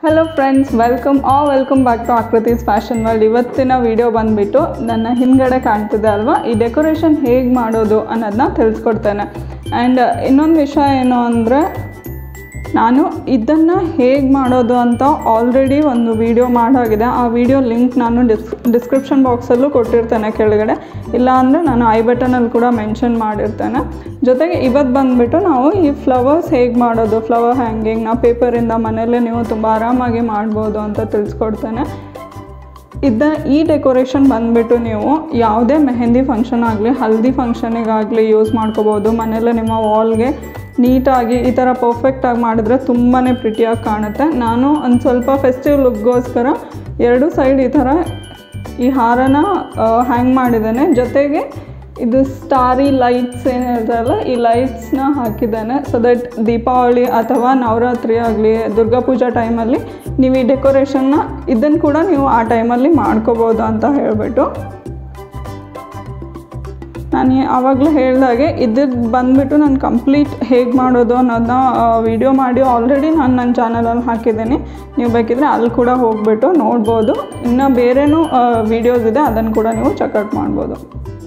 Hello friends welcome uh welcome back to Akruti's fashion world ಇವತ್ತಿನ video ಬಂದುಬಿಟ್ಟು ನನ್ನ ಹಿಂದ್ಗಡೆ ಕಾಣ್ತಿದೆ ಅಲ್ವಾ ಈ ಡೆಕೋರೇಷನ್ ಹೇಗೆ ಮಾಡೋದು ಅನ್ನೋದನ್ನ ತಿಳಿಸ್ಕೊಡ್ತೇನೆ ಆ್ಯಂಡ್ ಇನ್ನೊಂದು ವಿಷಯ ಏನು ಅಂದರೆ ನಾನು ಇದನ್ನು ಹೇಗೆ ಮಾಡೋದು ಅಂತ ಆಲ್ರೆಡಿ ಒಂದು ವಿಡಿಯೋ ಮಾಡಾಗಿದೆ ಆ ವಿಡಿಯೋ ಲಿಂಕ್ ನಾನು ಡಿಸ್ ಡಿಸ್ಕ್ರಿಪ್ಷನ್ ಬಾಕ್ಸಲ್ಲೂ ಕೊಟ್ಟಿರ್ತೇನೆ ಕೆಳಗಡೆ ಇಲ್ಲ ಅಂದರೆ ನಾನು ಐ ಬಟನಲ್ಲಿ ಕೂಡ ಮೆನ್ಷನ್ ಮಾಡಿರ್ತೇನೆ ಜೊತೆಗೆ ಇವತ್ತು ಬಂದುಬಿಟ್ಟು ನಾವು ಈ ಫ್ಲವರ್ಸ್ ಹೇಗೆ ಮಾಡೋದು ಫ್ಲವರ್ ಹ್ಯಾಂಗಿಂಗ್ ನಾ ಪೇಪರಿಂದ ಮನೆಯಲ್ಲೇ ನೀವು ತುಂಬ ಆರಾಮಾಗಿ ಮಾಡ್ಬೋದು ಅಂತ ತಿಳಿಸ್ಕೊಡ್ತೇನೆ ಇದ್ದ ಈ ಡೆಕೋರೇಷನ್ ಬಂದುಬಿಟ್ಟು ನೀವು ಯಾವುದೇ ಮೆಹಂದಿ ಫಂಕ್ಷನ್ ಆಗಲಿ ಹಲ್ದಿ ಫಂಕ್ಷನಿಗಾಗಲಿ ಯೂಸ್ ಮಾಡ್ಕೋಬೋದು ಮನೆಯಲ್ಲೇ ನಿಮ್ಮ ವಾಲ್ಗೆ ನೀಟಾಗಿ ಈ ಥರ ಪರ್ಫೆಕ್ಟಾಗಿ ಮಾಡಿದ್ರೆ ತುಂಬಾ ಪ್ರಿಟಿಯಾಗಿ ಕಾಣುತ್ತೆ ನಾನು ಒಂದು ಸ್ವಲ್ಪ ಫೆಸ್ಟಿವ್ ಲುಕ್ಗೋಸ್ಕರ ಎರಡು ಸೈಡ್ ಈ ಥರ ಈ ಹಾರನ ಹ್ಯಾಂಗ್ ಮಾಡಿದ್ದೇನೆ ಜೊತೆಗೆ ಇದು ಸ್ಟಾರಿ ಲೈಟ್ಸ್ ಏನಿರ್ತಲ್ಲ ಈ ಲೈಟ್ಸ್ನ ಹಾಕಿದ್ದಾನೆ ಸೊ ದಟ್ ದೀಪಾವಳಿ ಅಥವಾ ನವರಾತ್ರಿ ಆಗಲಿ ದುರ್ಗಾ ಪೂಜಾ ಟೈಮಲ್ಲಿ ನೀವು ಈ ಡೆಕೋರೇಷನ್ನ ಇದನ್ನು ಕೂಡ ನೀವು ಆ ಟೈಮಲ್ಲಿ ಮಾಡ್ಕೋಬೋದು ಅಂತ ಹೇಳಿಬಿಟ್ಟು ನಾನು ಆವಾಗಲೇ ಹೇಳ್ದಾಗೆ ಇದ್ರದ್ದು ಬಂದುಬಿಟ್ಟು ನಾನು ಕಂಪ್ಲೀಟ್ ಹೇಗೆ ಮಾಡೋದು ಅನ್ನೋದನ್ನ ವಿಡಿಯೋ ಮಾಡಿ ಆಲ್ರೆಡಿ ನಾನು ನನ್ನ ಚಾನಲಲ್ಲಿ ಹಾಕಿದ್ದೀನಿ ನೀವು ಬೇಕಿದ್ರೆ ಅಲ್ಲಿ ಕೂಡ ಹೋಗ್ಬಿಟ್ಟು ನೋಡ್ಬೋದು ಇನ್ನು ಬೇರೆನೂ ವೀಡಿಯೋಸ್ ಇದೆ ಅದನ್ನು ಕೂಡ ನೀವು ಚೆಕ್ಔಟ್ ಮಾಡ್ಬೋದು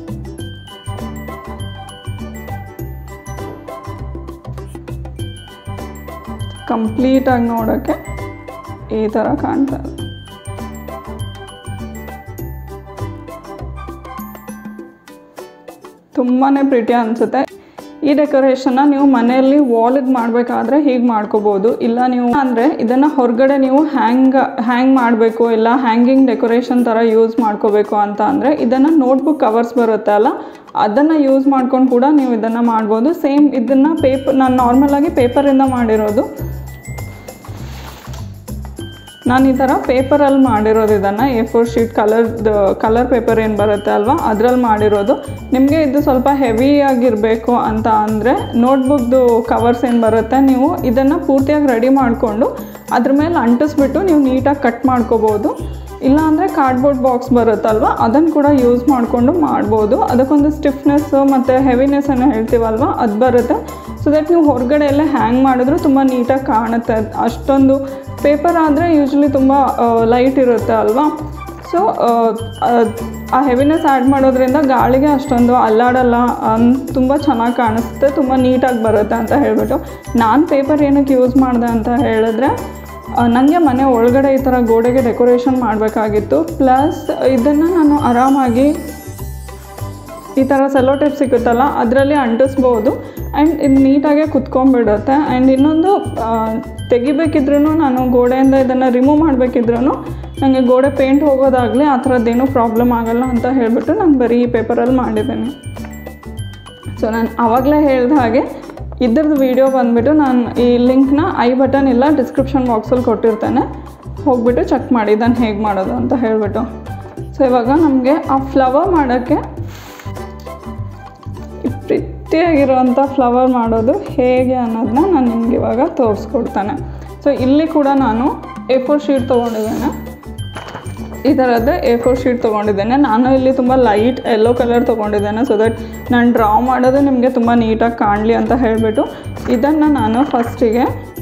ಕಂಪ್ಲೀಟಾಗಿ ನೋಡೋಕ್ಕೆ ಈ ಥರ ಕಾಣ್ತಾ ಇದೆ ತುಂಬಾ ಪ್ರಿಟಿ ಅನಿಸುತ್ತೆ ಈ ಡೆಕೋರೇಷನ್ನ ನೀವು ಮನೆಯಲ್ಲಿ ವಾಲಿಗೆ ಮಾಡಬೇಕಾದ್ರೆ ಹೀಗೆ ಮಾಡ್ಕೋಬೋದು ಇಲ್ಲ ನೀವು ಅಂದರೆ ಇದನ್ನು ಹೊರಗಡೆ ನೀವು ಹ್ಯಾಂಗ್ ಹ್ಯಾಂಗ್ ಮಾಡಬೇಕು ಇಲ್ಲ ಹ್ಯಾಂಗಿಂಗ್ ಡೆಕೋರೇಷನ್ ಥರ ಯೂಸ್ ಮಾಡ್ಕೋಬೇಕು ಅಂತ ಅಂದರೆ ಇದನ್ನು ನೋಟ್ಬುಕ್ ಕವರ್ಸ್ ಬರುತ್ತೆ ಅಲ್ಲ ಅದನ್ನು ಯೂಸ್ ಮಾಡ್ಕೊಂಡು ಕೂಡ ನೀವು ಇದನ್ನು ಮಾಡ್ಬೋದು ಸೇಮ್ ಇದನ್ನು ಪೇಪರ್ ನಾನು ನಾರ್ಮಲಾಗಿ ಪೇಪರಿಂದ ಮಾಡಿರೋದು ನಾನು ಈ ಥರ ಪೇಪರಲ್ಲಿ ಮಾಡಿರೋದು ಇದನ್ನು ಎ ಫೋರ್ ಶೀಟ್ ಕಲರ್ದು ಕಲರ್ ಪೇಪರ್ ಏನು ಬರುತ್ತೆ ಅಲ್ವಾ ಅದರಲ್ಲಿ ಮಾಡಿರೋದು ನಿಮಗೆ ಇದು ಸ್ವಲ್ಪ ಹೆವಿಯಾಗಿರಬೇಕು ಅಂತ ಅಂದರೆ ನೋಟ್ಬುಕ್ದು ಕವರ್ಸ್ ಏನು ಬರುತ್ತೆ ನೀವು ಇದನ್ನು ಪೂರ್ತಿಯಾಗಿ ರೆಡಿ ಮಾಡಿಕೊಂಡು ಅದ್ರ ಮೇಲೆ ಅಂಟಿಸ್ಬಿಟ್ಟು ನೀವು ನೀಟಾಗಿ ಕಟ್ ಮಾಡ್ಕೋಬೋದು ಇಲ್ಲಾಂದರೆ ಕಾರ್ಡ್ಬೋರ್ಡ್ ಬಾಕ್ಸ್ ಬರುತ್ತಲ್ವ ಅದನ್ನು ಕೂಡ ಯೂಸ್ ಮಾಡಿಕೊಂಡು ಮಾಡ್ಬೋದು ಅದಕ್ಕೊಂದು ಸ್ಟಿಫ್ನೆಸ್ಸು ಮತ್ತು ಹೆವಿನೆಸ್ಸನ್ನು ಹೇಳ್ತೀವಲ್ವ ಅದು ಬರುತ್ತೆ ಸೊ ದಟ್ ನೀವು ಹೊರಗಡೆ ಎಲ್ಲ ಹ್ಯಾಂಗ್ ಮಾಡಿದ್ರು ತುಂಬ ನೀಟಾಗಿ ಕಾಣುತ್ತೆ ಅಷ್ಟೊಂದು ಪೇಪರ್ ಆದರೆ ಯೂಶ್ವಲಿ ತುಂಬ ಲೈಟ್ ಇರುತ್ತೆ ಅಲ್ವಾ ಸೊ ಆ ಹೆವಿನೆಸ್ ಆ್ಯಡ್ ಮಾಡೋದ್ರಿಂದ ಗಾಳಿಗೆ ಅಷ್ಟೊಂದು ಅಲ್ಲಾಡಲ್ಲ ತುಂಬ ಚೆನ್ನಾಗಿ ಕಾಣಿಸುತ್ತೆ ತುಂಬ ನೀಟಾಗಿ ಬರುತ್ತೆ ಅಂತ ಹೇಳಿಬಿಟ್ಟು ನಾನು ಪೇಪರ್ ಏನಕ್ಕೆ ಯೂಸ್ ಮಾಡಿದೆ ಅಂತ ಹೇಳಿದ್ರೆ ನನಗೆ ಮನೆ ಒಳಗಡೆ ಈ ಥರ ಗೋಡೆಗೆ ಡೆಕೋರೇಷನ್ ಮಾಡಬೇಕಾಗಿತ್ತು ಪ್ಲಸ್ ಇದನ್ನು ನಾನು ಆರಾಮಾಗಿ ಈ ಥರ ಸೆಲೋ ಟೇಪ್ ಸಿಗುತ್ತಲ್ಲ ಅದರಲ್ಲಿ ಅಂಟಿಸ್ಬೋದು ಆ್ಯಂಡ್ ಇದು ನೀಟಾಗೆ ಕುತ್ಕೊಂಡ್ಬಿಡುತ್ತೆ ಆ್ಯಂಡ್ ಇನ್ನೊಂದು ತೆಗಿಬೇಕಿದ್ರೂ ನಾನು ಗೋಡೆಯಿಂದ ಇದನ್ನು ರಿಮೂವ್ ಮಾಡಬೇಕಿದ್ರೂ ನನಗೆ ಗೋಡೆ ಪೇಂಟ್ ಹೋಗೋದಾಗಲಿ ಆ ಥರದ್ದೇನೂ ಪ್ರಾಬ್ಲಮ್ ಆಗಲ್ಲ ಅಂತ ಹೇಳಿಬಿಟ್ಟು ನಾನು ಬರೀ ಈ ಪೇಪರಲ್ಲಿ ಮಾಡಿದ್ದೀನಿ ಸೊ ನಾನು ಆವಾಗಲೇ ಹೇಳ್ದ ಹಾಗೆ ಇದ್ರದ್ದು ವೀಡಿಯೋ ಬಂದುಬಿಟ್ಟು ನಾನು ಈ ಲಿಂಕ್ನ ಐ ಬಟನ್ ಇಲ್ಲ ಡಿಸ್ಕ್ರಿಪ್ಷನ್ ಬಾಕ್ಸಲ್ಲಿ ಕೊಟ್ಟಿರ್ತೇನೆ ಹೋಗ್ಬಿಟ್ಟು ಚೆಕ್ ಮಾಡಿ ಇದನ್ನು ಹೇಗೆ ಮಾಡೋದು ಅಂತ ಹೇಳಿಬಿಟ್ಟು ಸೊ ಇವಾಗ ನಮಗೆ ಆ ಫ್ಲವರ್ ಮಾಡೋಕ್ಕೆ ಪ್ರಿಟ್ಟಿಯಾಗಿರುವಂಥ ಫ್ಲವರ್ ಮಾಡೋದು ಹೇಗೆ ಅನ್ನೋದನ್ನ ನಾನು ನಿಮ್ಗೆ ಇವಾಗ ತೋರಿಸ್ಕೊಡ್ತೇನೆ ಸೊ ಇಲ್ಲಿ ಕೂಡ ನಾನು ಎ ಫೋರ್ ಶೀಟ್ ತೊಗೊಂಡಿದ್ದೇನೆ ಈ ಥರದ್ದೇ ಎ ಫೋರ್ ಶೀಟ್ ತೊಗೊಂಡಿದ್ದೇನೆ ನಾನು ಇಲ್ಲಿ ತುಂಬ ಲೈಟ್ ಯೆಲ್ಲೋ ಕಲರ್ ತೊಗೊಂಡಿದ್ದೇನೆ ಸೊ ದಟ್ ನಾನು ಡ್ರಾ ಮಾಡೋದು ನಿಮಗೆ ತುಂಬ ನೀಟಾಗಿ ಕಾಣಲಿ ಅಂತ ಹೇಳಿಬಿಟ್ಟು ಇದನ್ನು ನಾನು ಫಸ್ಟಿಗೆ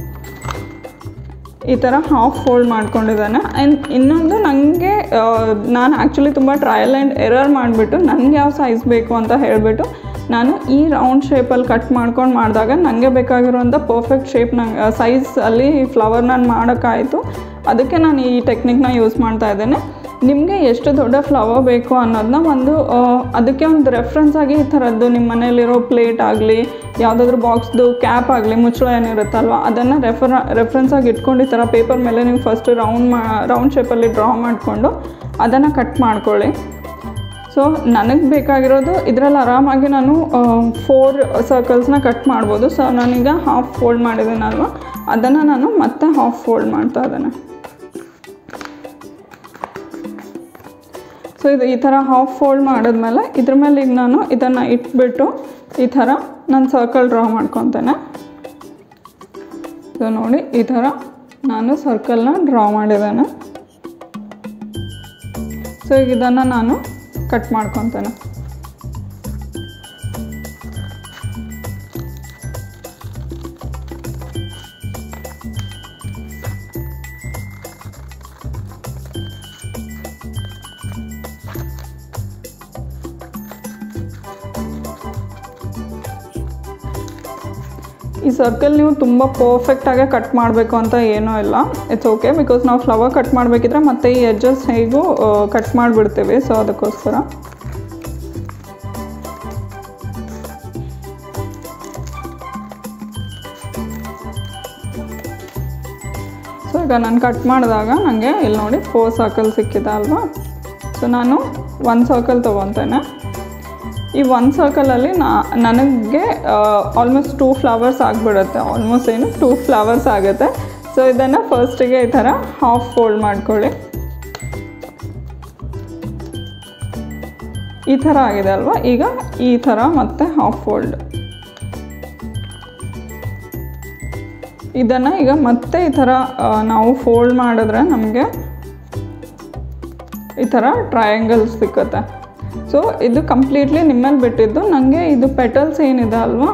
ಈ ಥರ ಹಾಫ್ ಫೋಲ್ಡ್ ಮಾಡ್ಕೊಂಡಿದ್ದಾನೆ ಆ್ಯಂಡ್ ಇನ್ನೊಂದು ನನಗೆ ನಾನು ಆ್ಯಕ್ಚುಲಿ ತುಂಬ ಟ್ರಯಲ್ ಆ್ಯಂಡ್ ಎರರ್ ಮಾಡಿಬಿಟ್ಟು ನನಗೆ ಯಾವ ಸೈಜ್ ಬೇಕು ಅಂತ ಹೇಳಿಬಿಟ್ಟು ನಾನು ಈ ರೌಂಡ್ ಶೇಪಲ್ಲಿ ಕಟ್ ಮಾಡ್ಕೊಂಡು ಮಾಡಿದಾಗ ನನಗೆ ಬೇಕಾಗಿರುವಂಥ ಪರ್ಫೆಕ್ಟ್ ಶೇಪ್ ನಂಗೆ ಸೈಜ್ ಅಲ್ಲಿ ಫ್ಲವರ್ ನಾನು ಮಾಡೋಕ್ಕಾಯಿತು ಅದಕ್ಕೆ ನಾನು ಈ ಟೆಕ್ನಿಕ್ನ ಯೂಸ್ ಮಾಡ್ತಾ ಇದ್ದೇನೆ ನಿಮಗೆ ಎಷ್ಟು ದೊಡ್ಡ ಫ್ಲವರ್ ಬೇಕು ಅನ್ನೋದನ್ನ ಒಂದು ಅದಕ್ಕೆ ಒಂದು ರೆಫ್ರೆನ್ಸ್ ಆಗಿ ಈ ಥರದ್ದು ನಿಮ್ಮ ಮನೇಲಿರೋ ಪ್ಲೇಟ್ ಆಗಲಿ ಯಾವುದಾದ್ರೂ ಬಾಕ್ಸ್ದು ಕ್ಯಾಪ್ ಆಗಲಿ ಮುಚ್ಚಳ ಏನಿರುತ್ತಲ್ವ ಅದನ್ನು ರೆಫರ್ ರೆಫ್ರೆನ್ಸ್ ಆಗಿ ಇಟ್ಕೊಂಡು ಈ ಥರ ಪೇಪರ್ ಮೇಲೆ ನೀವು ಫಸ್ಟ್ ರೌಂಡ್ ಮಾ ರೌಂಡ್ ಶೇಪಲ್ಲಿ ಡ್ರಾ ಮಾಡಿಕೊಂಡು ಅದನ್ನು ಕಟ್ ಮಾಡ್ಕೊಳ್ಳಿ ಸೊ ನನಗೆ ಬೇಕಾಗಿರೋದು ಇದರಲ್ಲಿ ಆರಾಮಾಗಿ ನಾನು ಫೋರ್ ಸರ್ಕಲ್ಸ್ನ ಕಟ್ ಮಾಡ್ಬೋದು ಸೊ ನಾನೀಗ ಹಾಫ್ ಫೋಲ್ಡ್ ಮಾಡಿದ್ದೀನಲ್ವ ಅದನ್ನು ನಾನು ಮತ್ತೆ ಹಾಫ್ ಫೋಲ್ಡ್ ಮಾಡ್ತಾ ಇದ್ದೇನೆ ಸೊ ಇದು ಈ ಥರ ಹಾಫ್ ಫೋಲ್ಡ್ ಮಾಡಿದ್ಮೇಲೆ ಇದ್ರ ಮೇಲೆ ಈಗ ನಾನು ಇದನ್ನು ಇಟ್ಬಿಟ್ಟು ಈ ಥರ ನಾನು ಸರ್ಕಲ್ ಡ್ರಾ ಮಾಡ್ಕೊತೇನೆ ಸೊ ನೋಡಿ ಈ ಥರ ನಾನು ಸರ್ಕಲ್ನ ಡ್ರಾ ಮಾಡಿದ್ದೇನೆ ಸೊ ಈಗ ಇದನ್ನು ನಾನು ಕಟ್ ಮಾಡ್ಕೊತೇನೆ ಈ ಸರ್ಕಲ್ ನೀವು ತುಂಬ ಪರ್ಫೆಕ್ಟಾಗೆ ಕಟ್ ಮಾಡಬೇಕು ಅಂತ ಏನೂ ಇಲ್ಲ ಇಟ್ಸ್ ಓಕೆ ಬಿಕಾಸ್ ನಾವು ಫ್ಲವರ್ ಕಟ್ ಮಾಡಬೇಕಿದ್ರೆ ಮತ್ತೆ ಈ ಎಡ್ಜಸ್ ಹೇಗೂ ಕಟ್ ಮಾಡಿಬಿಡ್ತೀವಿ ಸೊ ಅದಕ್ಕೋಸ್ಕರ ಸೊ ಈಗ ನಾನು ಕಟ್ ಮಾಡಿದಾಗ ನನಗೆ ಇಲ್ಲಿ ನೋಡಿ ಫೋರ್ ಸರ್ಕಲ್ ಸಿಕ್ಕಿದೆ ಅಲ್ವಾ ಸೊ ನಾನು ಒನ್ ಸರ್ಕಲ್ ತೊಗೊತೇನೆ ಈ ಒನ್ ಸರ್ಕಲಲ್ಲಿ ನಾ ನನಗೆ ಆಲ್ಮೋಸ್ಟ್ ಟೂ ಫ್ಲವರ್ಸ್ ಆಗಿಬಿಡುತ್ತೆ ಆಲ್ಮೋಸ್ಟ್ ಏನು ಟೂ ಫ್ಲವರ್ಸ್ ಆಗುತ್ತೆ ಸೊ ಇದನ್ನು ಫಸ್ಟಿಗೆ ಈ ಥರ ಹಾಫ್ ಫೋಲ್ಡ್ ಮಾಡ್ಕೊಳ್ಳಿ ಈ ಥರ ಆಗಿದೆ ಅಲ್ವಾ ಈಗ ಈ ಥರ ಮತ್ತೆ ಹಾಫ್ ಫೋಲ್ಡ್ ಇದನ್ನು ಈಗ ಮತ್ತೆ ಈ ಥರ ಆ, ನಾವು ಫೋಲ್ಡ್ ಮಾಡಿದ್ರೆ ನಮಗೆ ಈ ಥರ ಟ್ರಯಾಂಗಲ್ ಸಿಕ್ಕುತ್ತೆ ಸೊ ಇದು ಕಂಪ್ಲೀಟ್ಲಿ ನಿಮ್ಮಲ್ಲಿ ಬಿಟ್ಟಿದ್ದು ನನಗೆ ಇದು ಪೆಟಲ್ಸ್ ಏನಿದೆ ಅಲ್ವಾ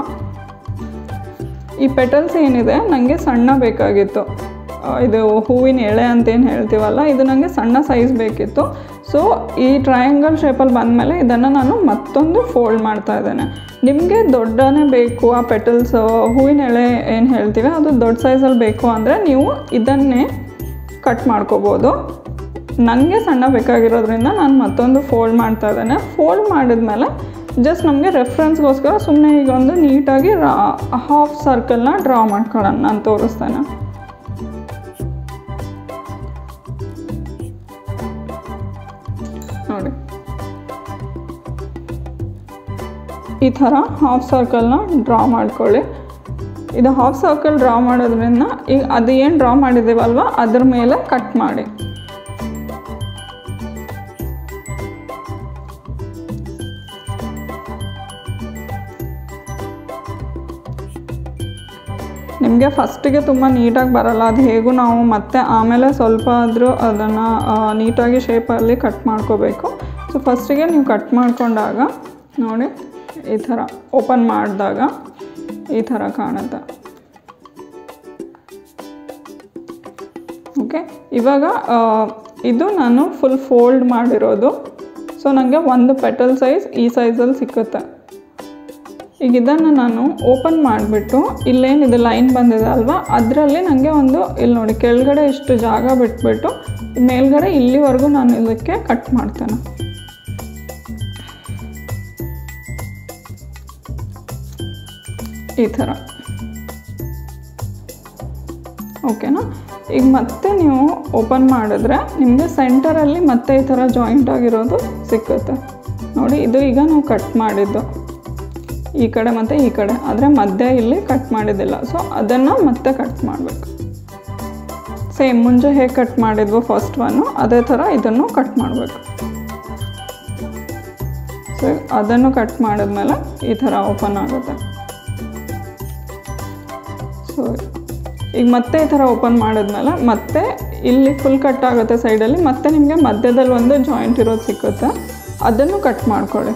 ಈ ಪೆಟಲ್ಸ್ ಏನಿದೆ ನನಗೆ ಸಣ್ಣ ಬೇಕಾಗಿತ್ತು ಆ, ಇದು ಹೂವಿನ ಎಳೆ ಅಂತ ಏನು ಹೇಳ್ತೀವಲ್ಲ ಇದು ನನಗೆ ಸಣ್ಣ ಸೈಜ್ ಬೇಕಿತ್ತು ಸೊ ಈ ಟ್ರಯಾಂಗಲ್ ಶೇಪಲ್ಲಿ ಬಂದಮೇಲೆ ಇದನ್ನು ನಾನು ಮತ್ತೊಂದು ಫೋಲ್ಡ್ ಮಾಡ್ತಾ ಇದ್ದೇನೆ ನಿಮಗೆ ದೊಡ್ಡನೇ ಬೇಕು ಆ ಪೆಟಲ್ಸ್ ಹೂವಿನ ಎಳೆ ಏನು ಹೇಳ್ತೀವಿ ಅದು ದೊಡ್ಡ ಸೈಜಲ್ಲಿ ಬೇಕು ಅಂದರೆ ನೀವು ಇದನ್ನೇ ಕಟ್ ಮಾಡ್ಕೋಬೋದು ನನಗೆ ಸಣ್ಣ ಬೇಕಾಗಿರೋದ್ರಿಂದ ನಾನು ಮತ್ತೊಂದು ಫೋಲ್ಡ್ ಮಾಡ್ತಾ ಇದ್ದೇನೆ ಫೋಲ್ಡ್ ಮಾಡಿದ್ಮೇಲೆ ಜಸ್ಟ್ ನಮಗೆ ರೆಫ್ರೆನ್ಸ್ಗೋಸ್ಕರ ಸುಮ್ಮನೆ ಈಗ ಒಂದು ನೀಟಾಗಿ ರಾ ಹಾಫ್ ಸರ್ಕಲ್ನ ಡ್ರಾ ಮಾಡ್ಕೊಳ್ಳೋಣ ನಾನು ತೋರಿಸ್ತೇನೆ ನೋಡಿ ಈ ಥರ ಹಾಫ್ ಸರ್ಕಲ್ನ ಡ್ರಾ ಮಾಡ್ಕೊಳ್ಳಿ ಇದು ಹಾಫ್ ಸರ್ಕಲ್ ಡ್ರಾ ಮಾಡೋದ್ರಿಂದ ಈಗ ಅದು ಏನು ಡ್ರಾ ಮಾಡಿದ್ದೀವಲ್ವ ಅದ್ರ ಮೇಲೆ ಕಟ್ ಮಾಡಿ ನಿಮಗೆ ಫಸ್ಟಿಗೆ ತುಂಬ ನೀಟಾಗಿ ಬರಲ್ಲ ಅದು ಹೇಗೂ ನಾವು ಮತ್ತೆ ಆಮೇಲೆ ಸ್ವಲ್ಪ ಆದರೂ ಅದನ್ನು ನೀಟಾಗಿ ಶೇಪಲ್ಲಿ ಕಟ್ ಮಾಡ್ಕೋಬೇಕು ಸೊ ಫಸ್ಟಿಗೆ ನೀವು ಕಟ್ ಮಾಡ್ಕೊಂಡಾಗ ನೋಡಿ ಈ ಥರ ಓಪನ್ ಮಾಡಿದಾಗ ಈ ಥರ ಕಾಣುತ್ತೆ ಓಕೆ ಇವಾಗ ಆ, ಇದು ನಾನು ಫುಲ್ ಫೋಲ್ಡ್ ಮಾಡಿರೋದು ಸೊ ನನಗೆ ಒಂದು ಪೆಟಲ್ ಸೈಜ್ ಈ ಸೈಜಲ್ಲಿ ಸಿಕ್ಕುತ್ತೆ ಈಗ ಇದನ್ನು ನಾನು ಓಪನ್ ಮಾಡಿಬಿಟ್ಟು ಇಲ್ಲೇನಿದೆ ಲೈನ್ ಬಂದಿದೆ ಅಲ್ವಾ ಅದರಲ್ಲಿ ನನಗೆ ಒಂದು ಇಲ್ಲಿ ನೋಡಿ ಕೆಳಗಡೆ ಇಷ್ಟು ಜಾಗ ಬಿಟ್ಬಿಟ್ಟು ಮೇಲ್ಗಡೆ ಇಲ್ಲಿವರೆಗೂ ನಾನು ಇದಕ್ಕೆ ಕಟ್ ಮಾಡ್ತೇನೆ ಈ ಥರ ಓಕೆನಾ ಈಗ ಮತ್ತೆ ನೀವು ಓಪನ್ ಮಾಡಿದ್ರೆ ನಿಮಗೆ ಸೆಂಟರಲ್ಲಿ ಮತ್ತೆ ಈ ಥರ ಜಾಯಿಂಟ್ ಆಗಿರೋದು ಸಿಕ್ಕುತ್ತೆ ನೋಡಿ ಇದು ಈಗ ನಾವು ಕಟ್ ಮಾಡಿದ್ದು ಈ ಕಡೆ ಮತ್ತು ಈ ಕಡೆ ಆದರೆ ಮಧ್ಯೆ ಇಲ್ಲಿ ಕಟ್ ಮಾಡಿದ್ದಿಲ್ಲ ಸೊ ಅದನ್ನು ಮತ್ತೆ ಕಟ್ ಮಾಡಬೇಕು ಸೇಮ್ ಮುಂಚೆ ಹೇಗೆ ಕಟ್ ಮಾಡಿದ್ವೋ ಫಸ್ಟ್ ಒನ್ನು ಅದೇ ಥರ ಇದನ್ನು ಕಟ್ ಮಾಡಬೇಕು ಸೊ ಅದನ್ನು ಕಟ್ ಮಾಡಿದ್ಮೇಲೆ ಈ ಥರ ಓಪನ್ ಆಗುತ್ತೆ ಸೊ ಈಗ ಮತ್ತೆ ಈ ಥರ ಓಪನ್ ಮಾಡಿದ್ಮೇಲೆ ಮತ್ತೆ ಇಲ್ಲಿ ಫುಲ್ ಕಟ್ ಆಗುತ್ತೆ ಸೈಡಲ್ಲಿ ಮತ್ತೆ ನಿಮಗೆ ಮಧ್ಯದಲ್ಲಿ ಒಂದು ಜಾಯಿಂಟ್ ಇರೋದು ಸಿಕ್ಕುತ್ತೆ ಅದನ್ನು ಕಟ್ ಮಾಡ್ಕೊಳ್ಳಿ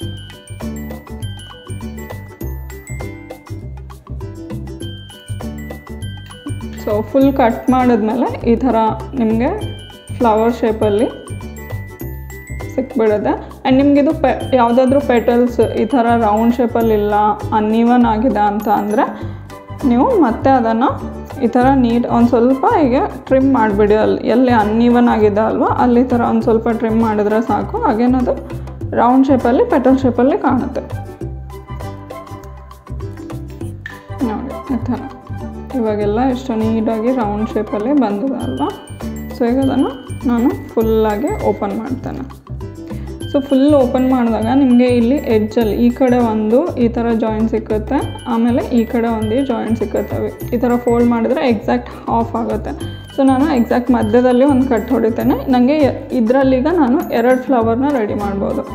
ಸೊ ಫುಲ್ ಕಟ್ ಮಾಡಿದ್ಮೇಲೆ ಈ ಥರ ನಿಮಗೆ ಫ್ಲವರ್ ಶೇಪಲ್ಲಿ ಸಿಕ್ಬಿಡುತ್ತೆ ಆ್ಯಂಡ್ ನಿಮಗಿದು ಪೆ ಯಾವುದಾದ್ರೂ ಪೆಟಲ್ಸ್ ಈ ಥರ ರೌಂಡ್ ಶೇಪಲ್ಲಿ ಇಲ್ಲ ಅನ್ಇವನ್ ಆಗಿದೆ ಅಂತ ಅಂದರೆ ನೀವು ಮತ್ತೆ ಅದನ್ನು ಈ ಥರ ನೀಟ್ ಒಂದು ಸ್ವಲ್ಪ ಹೀಗೆ ಟ್ರಿಮ್ ಮಾಡಿಬಿಡಿ ಅಲ್ಲಿ ಎಲ್ಲಿ ಅನ್ಇವನ್ ಆಗಿದೆ ಅಲ್ವಾ ಅಲ್ಲಿ ಈ ಥರ ಒಂದು ಸ್ವಲ್ಪ ಟ್ರಿಮ್ ಮಾಡಿದ್ರೆ ಸಾಕು ಹಾಗೇನದು ರೌಂಡ್ ಶೇಪಲ್ಲಿ ಪೆಟಲ್ ಶೇಪಲ್ಲಿ ಕಾಣುತ್ತೆ ನೋಡಿ ಈ ಥರ ಇವಾಗೆಲ್ಲ ಎಷ್ಟು ನೀಟಾಗಿ ರೌಂಡ್ ಶೇಪಲ್ಲಿ ಬಂದಿದೆ ಅಲ್ವಾ ಸೊ ಈಗ ಅದನ್ನು ನಾನು ಫುಲ್ಲಾಗಿ ಓಪನ್ ಮಾಡ್ತೇನೆ ಸೊ ಫುಲ್ ಓಪನ್ ಮಾಡಿದಾಗ ನಿಮಗೆ ಇಲ್ಲಿ ಎಡ್ಜಲ್ಲಿ ಈ ಕಡೆ ಒಂದು ಈ ಥರ ಜಾಯಿಂಟ್ ಸಿಕ್ಕುತ್ತೆ ಆಮೇಲೆ ಈ ಕಡೆ ಒಂದು ಜಾಯಿಂಟ್ ಸಿಕ್ಕುತ್ತವೆ ಈ ಥರ ಫೋಲ್ಡ್ ಮಾಡಿದ್ರೆ ಎಕ್ಸಾಕ್ಟ್ ಹಾಫ್ ಆಗುತ್ತೆ ಸೊ ನಾನು ಎಕ್ಸಾಕ್ಟ್ ಮಧ್ಯದಲ್ಲಿ ಒಂದು ಕಟ್ ಹೊಡಿತೇನೆ ನನಗೆ ಇದರಲ್ಲೀಗ ನಾನು ಎರಡು ಫ್ಲವರ್ನ ರೆಡಿ ಮಾಡ್ಬೋದು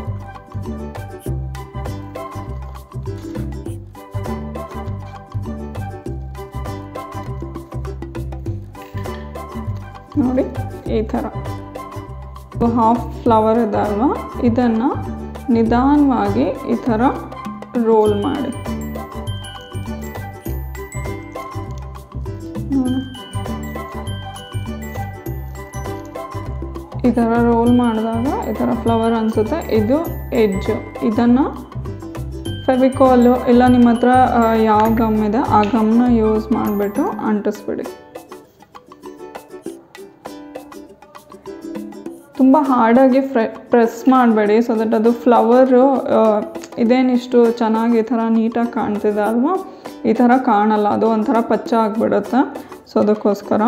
ನೋಡಿ ಈ ಥರ ಹಾಫ್ ಫ್ಲವರ್ ಇದೆ ಅಲ್ವಾ ಇದನ್ನು ನಿಧಾನವಾಗಿ ಈ ಥರ ರೋಲ್ ಮಾಡಿ ನೋಡಿ. ಈ ಥರ ರೋಲ್ ಮಾಡಿದಾಗ ಈ ಥರ ಫ್ಲವರ್ ಅನಿಸುತ್ತೆ ಇದು ಎಡ್ಜ್ ಇದನ್ನು ಫೆವಿಕಾಲು ಇಲ್ಲ ನಿಮ್ಮ ಹತ್ರ ಆ, ಯಾವ ಗಮ್ ಇದೆ ಆ ಗಮ್ನ ಯೂಸ್ ಮಾಡಿಬಿಟ್ಟು ಅಂಟಿಸ್ಬಿಡಿ ತುಂಬ ಹಾರ್ಡಾಗಿ ಫ್ರೆ ಪ್ರೆಸ್ ಮಾಡಬೇಡಿ ಸೊ ದಟ್ ಅದು ಫ್ಲವರು ಇದೇನಿಷ್ಟು ಚೆನ್ನಾಗಿ ಈ ಥರ ನೀಟಾಗಿ ಕಾಣ್ತಿದೆ ಅಲ್ವಾ ಈ ಥರ ಕಾಣಲ್ಲ ಅದು ಒಂಥರ ಪಚ್ಚ ಆಗಿಬಿಡುತ್ತೆ ಸೊ ಅದಕ್ಕೋಸ್ಕರ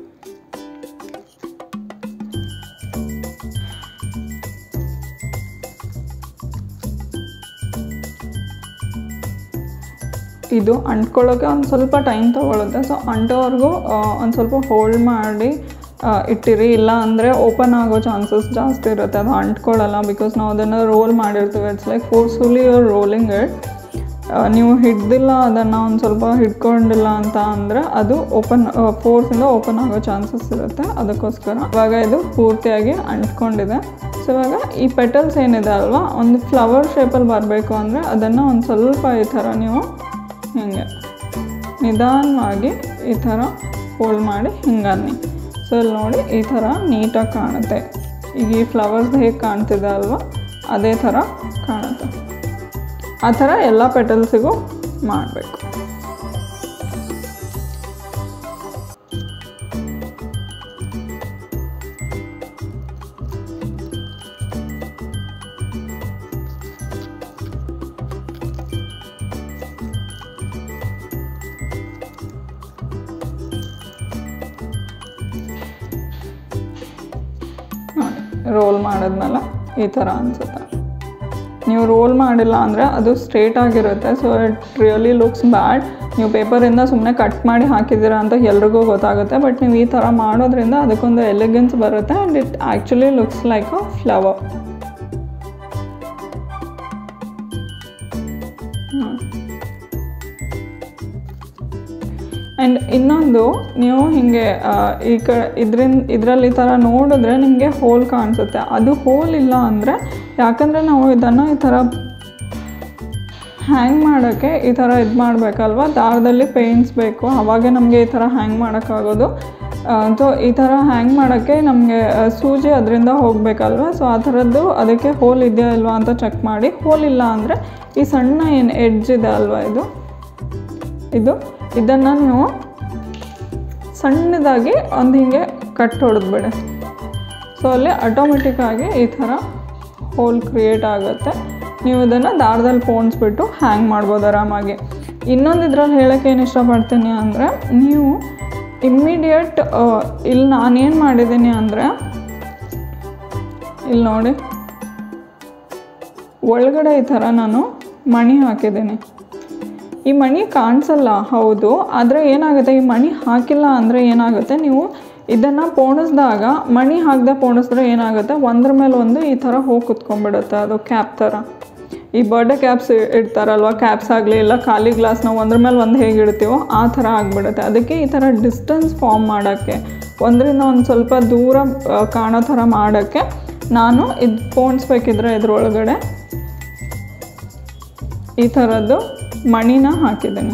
ಇದು ಅಂಟ್ಕೊಳ್ಳೋಕೆ ಒಂದು ಸ್ವಲ್ಪ ಟೈಮ್ ತೊಗೊಳುತ್ತೆ ಸೊ ಅಂಟೋವರೆಗೂ ಒಂದು ಸ್ವಲ್ಪ ಹೋಲ್ಡ್ ಮಾಡಿ ಆ, ಇಟ್ಟಿರಿ ಇಲ್ಲ ಅಂದರೆ ಓಪನ್ ಆಗೋ ಚಾನ್ಸಸ್ ಜಾಸ್ತಿ ಇರುತ್ತೆ ಅದು ಅಂಟ್ಕೊಳ್ಳಲ್ಲ ಬಿಕಾಸ್ ನಾವು ಅದನ್ನು ರೋಲ್ ಮಾಡಿರ್ತೀವಿ it's like forcefully your rolling it ನೀವು ಹಿಡ್ದಿಲ್ಲ ಅದನ್ನು ಒಂದು ಸ್ವಲ್ಪ ಹಿಡ್ಕೊಂಡಿಲ್ಲ ಅಂತ ಅಂದರೆ ಅದು ಓಪನ್ ಫೋರ್ಸಿಂದ ಓಪನ್ ಆಗೋ ಚಾನ್ಸಸ್ ಇರುತ್ತೆ ಅದಕ್ಕೋಸ್ಕರ ಇವಾಗ ಇದು ಪೂರ್ತಿಯಾಗಿ ಅಂಟ್ಕೊಂಡಿದೆ ಸೊ ಇವಾಗ ಈ ಪೆಟಲ್ಸ್ ಏನಿದೆ ಅಲ್ವಾ ಒಂದು ಫ್ಲವರ್ ಶೇಪಲ್ಲಿ ಬರಬೇಕು ಅಂದರೆ ಅದನ್ನು ಒಂದು ಸ್ವಲ್ಪ ಈ ಥರ ನೀವು ಹಿಂಗೆ ನಿಧಾನವಾಗಿ ಈ ಥರ ಫೋಲ್ಡ್ ಮಾಡಿ ಹಿಂಗೆ ಅನ್ನಿ ಸೊ ಇಲ್ಲಿ ನೋಡಿ ಈ ಥರ ನೀಟಾಗಿ ಕಾಣುತ್ತೆ ಈಗ ಈ ಫ್ಲವರ್ಸ್ ಹೇಗೆ ಕಾಣ್ತಿದೆ ಅಲ್ವಾ ಅದೇ ಥರ ಕಾಣುತ್ತೆ ಆ ಥರ ಎಲ್ಲ ಪೆಟಲ್ಸಿಗೂ ಮಾಡಬೇಕು ನೋಡಿ ರೋಲ್ ಮಾಡಿದ್ಮೇಲೆ ಈ ಥರ ಅನಿಸುತ್ತೆ ನೀವು ರೋಲ್ ಮಾಡಿಲ್ಲ ಅಂದರೆ ಅದು ಸ್ಟ್ರೇಟ್ ಆಗಿರುತ್ತೆ so it really looks bad ನೀವು ಪೇಪರಿಂದ ಸುಮ್ಮನೆ ಕಟ್ ಮಾಡಿ ಹಾಕಿದ್ದೀರಾ ಅಂತ ಎಲ್ರಿಗೂ ಗೊತ್ತಾಗುತ್ತೆ ಬಟ್ ನೀವು ಈ ಥರ ಮಾಡೋದ್ರಿಂದ ಅದಕ್ಕೊಂದು ಎಲಿಗೆನ್ಸ್ ಬರುತ್ತೆ and it actually looks like a flower and ಇನ್ನೊಂದು ನೀವು ಹೀಗೆ ಆ, ಈ ಕ ಇದರಿಂದ ಇದರಲ್ಲಿ ಈ ಥರ ನೋಡಿದ್ರೆ ನಿಮಗೆ ಹೋಲ್ ಕಾಣಿಸುತ್ತೆ ಅದು ಹೋಲ್ ಇಲ್ಲ ಅಂದರೆ ಯಾಕಂದರೆ ನಾವು ಇದನ್ನು ಈ ಥರ ಹ್ಯಾಂಗ್ ಮಾಡೋಕ್ಕೆ ಈ ಥರ ಇದು ಮಾಡಬೇಕಲ್ವ ದಾರದಲ್ಲಿ ಪೇಂಟ್ಸ್ ಬೇಕು ಅವಾಗೆ ನಮಗೆ ಈ ಥರ ಹ್ಯಾಂಗ್ ಮಾಡೋಕ್ಕಾಗೋದು ಸೊ ಈ ಥರ ಹ್ಯಾಂಗ್ ಮಾಡೋಕ್ಕೆ ನಮಗೆ ಸೂಜಿ ಅದರಿಂದ ಹೋಗಬೇಕಲ್ವ ಸೊ ಆ ಥರದ್ದು ಅದಕ್ಕೆ ಹೋಲ್ ಇದೆಯಾ ಇಲ್ವಾ ಅಂತ ಚೆಕ್ ಮಾಡಿ ಹೋಲ್ ಇಲ್ಲ ಅಂದರೆ ಈ ಸಣ್ಣ ಏನು ಎಡ್ಜ್ ಇದೆ ಅಲ್ವಾ ಇದು ಇದು ಇದನ್ನು ನೀವು ಸಣ್ಣದಾಗಿ ಒಂದು ಹಿಂಗೆ ಕಟ್ ಹೊಡೆದ್ಬಿಡಿ ಸೊ ಅಲ್ಲಿ ಆಟೋಮೆಟಿಕ್ಕಾಗಿ ಈ ಥರ ಹೋಲ್ ಕ್ರಿಯೇಟ್ ಆಗುತ್ತೆ ನೀವು ಇದನ್ನು ದಾರದಲ್ಲಿ ಪೋಣಿಸ್ಬಿಟ್ಟು ಹ್ಯಾಂಗ್ ಮಾಡ್ಬೋದು ಆರಾಮಾಗಿ ಇನ್ನೊಂದು ಇದ್ರಲ್ಲಿ ಹೇಳೋಕ್ಕೆ ಏನು ಇಷ್ಟಪಡ್ತೀನಿ ಅಂದರೆ ನೀವು ಇಮ್ಮಿಡಿಯೇಟ್ ಇಲ್ಲಿ ನಾನೇನು ಮಾಡಿದ್ದೀನಿ ಅಂದರೆ ಇಲ್ಲಿ ನೋಡಿ ಒಳಗಡೆ ಈ ಥರ ನಾನು ಮಣಿ ಹಾಕಿದ್ದೀನಿ ಈ ಮಣಿ ಕಾಣಿಸಲ್ಲ ಹೌದು ಆದರೆ ಏನಾಗುತ್ತೆ ಈ ಮಣಿ ಹಾಕಿಲ್ಲ ಅಂದರೆ ಏನಾಗುತ್ತೆ ನೀವು ಇದನ್ನು ಪೋಣಿಸ್ದಾಗ ಮಣಿ ಹಾಕದೆ ಪೋಣಿಸಿದ್ರೆ ಏನಾಗುತ್ತೆ ಒಂದ್ರ ಮೇಲೆ ಒಂದು ಈ ಥರ ಹೋಗಿ ಕುತ್ಕೊಂಡ್ಬಿಡುತ್ತೆ ಅದು ಕ್ಯಾಪ್ ಥರ ಈ ಬರ್ಡೇ ಕ್ಯಾಪ್ಸ್ ಇಡ್ತಾರಲ್ವ ಕ್ಯಾಪ್ಸ್ ಆಗಲಿ ಇಲ್ಲ ಖಾಲಿ ಗ್ಲಾಸ್ ನಾವು ಒಂದ್ರ ಮೇಲೆ ಒಂದು ಹೇಗೆ ಇಡ್ತೀವೋ ಆ ಥರ ಆಗಿಬಿಡುತ್ತೆ ಅದಕ್ಕೆ ಈ ಥರ ಡಿಸ್ಟೆನ್ಸ್ ಫಾರ್ಮ್ ಮಾಡೋಕ್ಕೆ ಒಂದರಿಂದ ಒಂದು ಸ್ವಲ್ಪ ದೂರ ಆ, ಕಾಣೋ ಥರ ಮಾಡೋಕ್ಕೆ ನಾನು ಇದು ಪೋಣಿಸ್ಬೇಕಿದ್ರೆ ಇದ್ರೊಳಗಡೆ ಈ ಥರದ್ದು ಮಣಿನ ಹಾಕಿದ್ದೀನಿ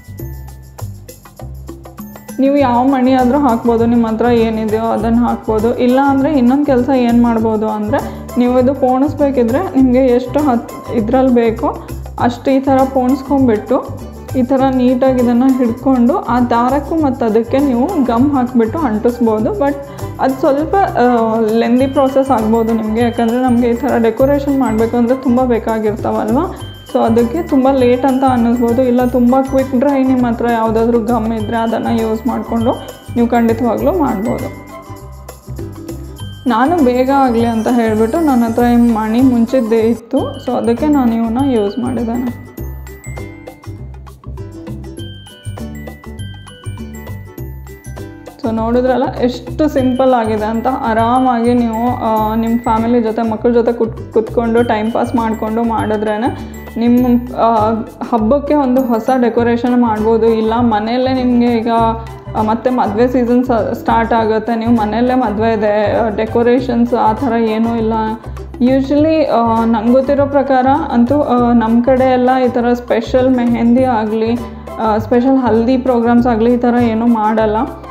ನೀವು ಯಾವ ಮಣಿ ಆದರೂ ಹಾಕ್ಬೋದು ನಿಮ್ಮ ಹತ್ರ ಏನಿದೆಯೋ ಅದನ್ನು ಹಾಕ್ಬೋದು ಇಲ್ಲ ಅಂದರೆ ಇನ್ನೊಂದು ಕೆಲಸ ಏನು ಮಾಡ್ಬೋದು ಅಂದರೆ ನೀವು ಇದು ಪೋಣಿಸ್ಬೇಕಿದ್ರೆ ನಿಮಗೆ ಎಷ್ಟು ಹತ್ ಇದ್ರಲ್ಲಿ ಬೇಕೋ ಅಷ್ಟು ಈ ಥರ ಪೋಣಿಸ್ಕೊಂಬಿಟ್ಟು ಈ ಥರ ನೀಟಾಗಿ ಇದನ್ನು ಹಿಡ್ಕೊಂಡು ಆ ದಾರಕ್ಕೂ ಮತ್ತು ಅದಕ್ಕೆ ನೀವು ಗಮ್ ಹಾಕಿಬಿಟ್ಟು ಅಂಟಿಸ್ಬೋದು ಬಟ್ ಅದು ಸ್ವಲ್ಪ ಲೆಂದಿ ಪ್ರೋಸೆಸ್ ಆಗ್ಬೋದು ನಿಮಗೆ ಯಾಕಂದರೆ ನಮಗೆ ಈ ಥರ ಡೆಕೋರೇಷನ್ ಮಾಡಬೇಕು ಅಂದರೆ ತುಂಬ ಬೇಕಾಗಿರ್ತಾವಲ್ವ ಸೊ ಅದಕ್ಕೆ ತುಂಬ ಲೇಟ್ ಅಂತ ಅನ್ನಿಸ್ಬೋದು ಇಲ್ಲ ತುಂಬ ಕ್ವಿಕ್ ಡ್ರೈ ನಿಮ್ಮ ಹತ್ರ ಯಾವುದಾದ್ರೂ ಗಮ್ ಇದ್ದರೆ ಅದನ್ನು ಯೂಸ್ ಮಾಡಿಕೊಂಡು ನೀವು ಖಂಡಿತವಾಗ್ಲೂ ಮಾಡ್ಬೋದು ನಾನು ಬೇಗ ಆಗಲಿ ಅಂತ ಹೇಳಿಬಿಟ್ಟು ನನ್ನ ಹತ್ರ ಈ ಮಣಿ ಮುಂಚಿದ್ದೇ ಇತ್ತು ಸೊ ಅದಕ್ಕೆ ನಾನು ಇವನ್ನ ಯೂಸ್ ಮಾಡಿದ್ದೇನೆ ಸೊ ನೋಡಿದ್ರಲ್ಲ ಎಷ್ಟು ಸಿಂಪಲ್ ಆಗಿದೆ ಅಂತ ಆರಾಮಾಗಿ ನೀವು ಆ, ನಿಮ್ಮ ಫ್ಯಾಮಿಲಿ ಜೊತೆ ಮಕ್ಕಳ ಜೊತೆ ಕುತ್ ಕುತ್ಕೊಂಡು ಟೈಮ್ ಪಾಸ್ ಮಾಡಿಕೊಂಡು ಮಾಡಿದ್ರೇ ನಿಮ್ಮ ಆ, ಹಬ್ಬಕ್ಕೆ ಒಂದು ಹೊಸ ಡೆಕೋರೇಷನ್ ಮಾಡ್ಬೋದು ಇಲ್ಲ ಮನೆಯಲ್ಲೇ ನಿಮಗೆ ಈಗ ಆ, ಮತ್ತೆ ಮದುವೆ ಸೀಸನ್ ಸ್ಟಾರ್ಟ್ ಆಗುತ್ತೆ ನೀವು ಮನೆಯಲ್ಲೇ ಮದುವೆ ಇದೆ ಡೆಕೋರೇಷನ್ಸ್ ಆ ಥರ ಏನೂ ಇಲ್ಲ ಯೂಶ್ವಲಿ ನಂಗೆ ಗೊತ್ತಿರೋ ಪ್ರಕಾರ ಅಂತೂ ನಮ್ಮ ಕಡೆ ಎಲ್ಲ ಈ ಥರ ಸ್ಪೆಷಲ್ ಮೆಹಂದಿ ಆಗಲಿ ಸ್ಪೆಷಲ್ ಹಲ್ದಿ ಪ್ರೋಗ್ರಾಮ್ಸ್ ಆಗಲಿ ಈ ಥರ ಏನೂ ಮಾಡಲ್ಲ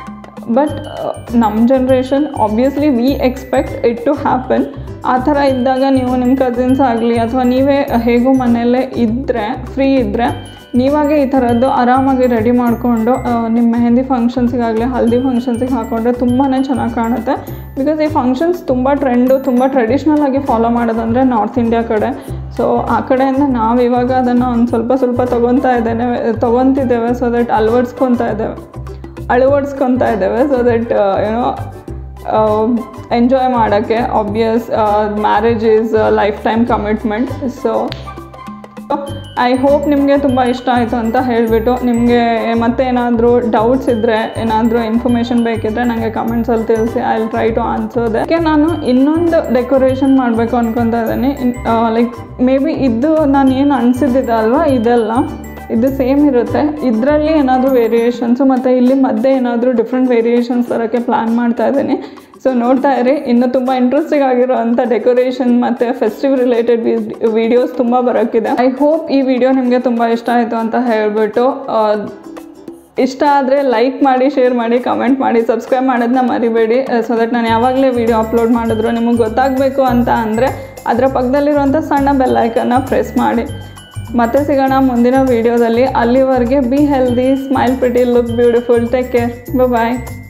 ಬಟ್ ನಮ್ಮ generation obviously we expect it to happen ಆ ಥರ ಇದ್ದಾಗ ನೀವು ನಿಮ್ಮ ಕಸಿನ್ಸ್ ಆಗಲಿ ಅಥವಾ ನೀವೇ ಹೇಗೂ ಮನೆಯಲ್ಲೇ ಇದ್ದರೆ ಫ್ರೀ ಇದ್ದರೆ ನೀವಾಗೆ ಈ ಥರದ್ದು ಆರಾಮಾಗಿ ರೆಡಿ ಮಾಡಿಕೊಂಡು ನಿಮ್ಮ ಮೆಹಂದಿ ಫಂಕ್ಷನ್ಸಿಗಾಗಲಿ ಹಲ್ದಿ ಫಂಕ್ಷನ್ಸಿಗೆ ಹಾಕೊಂಡ್ರೆ ತುಂಬಾ ಚೆನ್ನಾಗಿ ಕಾಣುತ್ತೆ ಬಿಕಾಸ್ ಈ ಫಂಕ್ಷನ್ಸ್ ತುಂಬ ಟ್ರೆಂಡು ತುಂಬ ಟ್ರೆಡಿಷ್ನಲ್ ಆಗಿ ಫಾಲೋ ಮಾಡೋದಂದರೆ ನಾರ್ತ್ ಇಂಡಿಯಾ ಕಡೆ ಸೊ ಆ ಕಡೆಯಿಂದ ನಾವು ಇವಾಗ ಅದನ್ನು ಒಂದು ಸ್ವಲ್ಪ ಸ್ವಲ್ಪ ತೊಗೊತಾ ಇದ್ದೇನೆ ತೊಗೊತಿದ್ದೇವೆ ಸೊ ದಟ್ ಅಳವಡಿಸ್ಕೊತಾ ಇದ್ದೇವೆ ಅಳವಡಿಸ್ಕೊತಾ ಇದ್ದೇವೆ ಸೊ ದಟ್ ಏನೋ ಎಂಜಾಯ್ ಮಾಡೋಕ್ಕೆ obvious marriage is lifetime commitment so I hope ನಿಮಗೆ ತುಂಬ ಇಷ್ಟ ಆಯಿತು ಅಂತ ಹೇಳಿಬಿಟ್ಟು ನಿಮಗೆ ಮತ್ತೆ ಏನಾದರೂ ಡೌಟ್ಸ್ ಇದ್ದರೆ ಏನಾದರೂ ಇನ್ಫಾರ್ಮೇಷನ್ ಬೇಕಿದ್ದರೆ ನನಗೆ ಕಮೆಂಟ್ಸಲ್ಲಿ ತಿಳಿಸಿ I will try to answer ಅದಕ್ಕೆ ನಾನು ಇನ್ನೊಂದು ಡೆಕೋರೇಷನ್ ಮಾಡಬೇಕು ಅನ್ಕೊತಾ ಇದ್ದೀನಿ ಲೈಕ್ ಮೇ ಬಿ ಇದು ನಾನು ಏನು ಅನಿಸಿದ್ದಿದೆ ಅಲ್ವಾ ಇದೆಲ್ಲ ಇದು ಸೇಮ್ ಇರುತ್ತೆ ಇದರಲ್ಲಿ ಏನಾದರೂ ವೇರಿಯೇಷನ್ಸು ಮತ್ತು ಇಲ್ಲಿ ಮಧ್ಯೆ ಏನಾದರೂ ಡಿಫ್ರೆಂಟ್ ವೇರಿಯೇಷನ್ಸ್ ತರೋಕ್ಕೆ ಪ್ಲ್ಯಾನ್ ಮಾಡ್ತಾ ಇದ್ದೀನಿ ಸೊ ನೋಡ್ತಾ ಇರಿ ಇನ್ನೂ ತುಂಬ ಇಂಟ್ರೆಸ್ಟಿಂಗ್ ಆಗಿರೋವಂಥ ಡೆಕೋರೇಷನ್ ಮತ್ತು ಫೆಸ್ಟಿವ್ ರಿಲೇಟೆಡ್ ವಿಡಿಯೋಸ್ ತುಂಬ ಬರೋಕ್ಕಿದೆ ಐ ಹೋಪ್ ಈ ವಿಡಿಯೋ ನಿಮಗೆ ತುಂಬ ಇಷ್ಟ ಆಯಿತು ಅಂತ ಹೇಳಿಬಿಟ್ಟು ಇಷ್ಟ ಆದರೆ ಲೈಕ್ ಮಾಡಿ ಶೇರ್ ಮಾಡಿ ಕಮೆಂಟ್ ಮಾಡಿ ಸಬ್ಸ್ಕ್ರೈಬ್ ಮಾಡೋದನ್ನ ಮರಿಬೇಡಿ ಸೊ ದಟ್ ನಾನು ಯಾವಾಗಲೇ ವಿಡಿಯೋ ಅಪ್ಲೋಡ್ ಮಾಡಿದ್ರು ನಿಮಗೆ ಗೊತ್ತಾಗಬೇಕು ಅಂತ ಅಂದರೆ ಅದರ ಪಕ್ಕದಲ್ಲಿರುವಂಥ ಸಣ್ಣ ಬೆಲ್ಲೈಕನ್ನ ಪ್ರೆಸ್ ಮಾಡಿ ಮತ್ತೆ ಸಿಗೋಣ ಮುಂದಿನ ವೀಡಿಯೋದಲ್ಲಿ ಅಲ್ಲಿವರೆಗೆ be healthy smile pretty look beautiful take care bye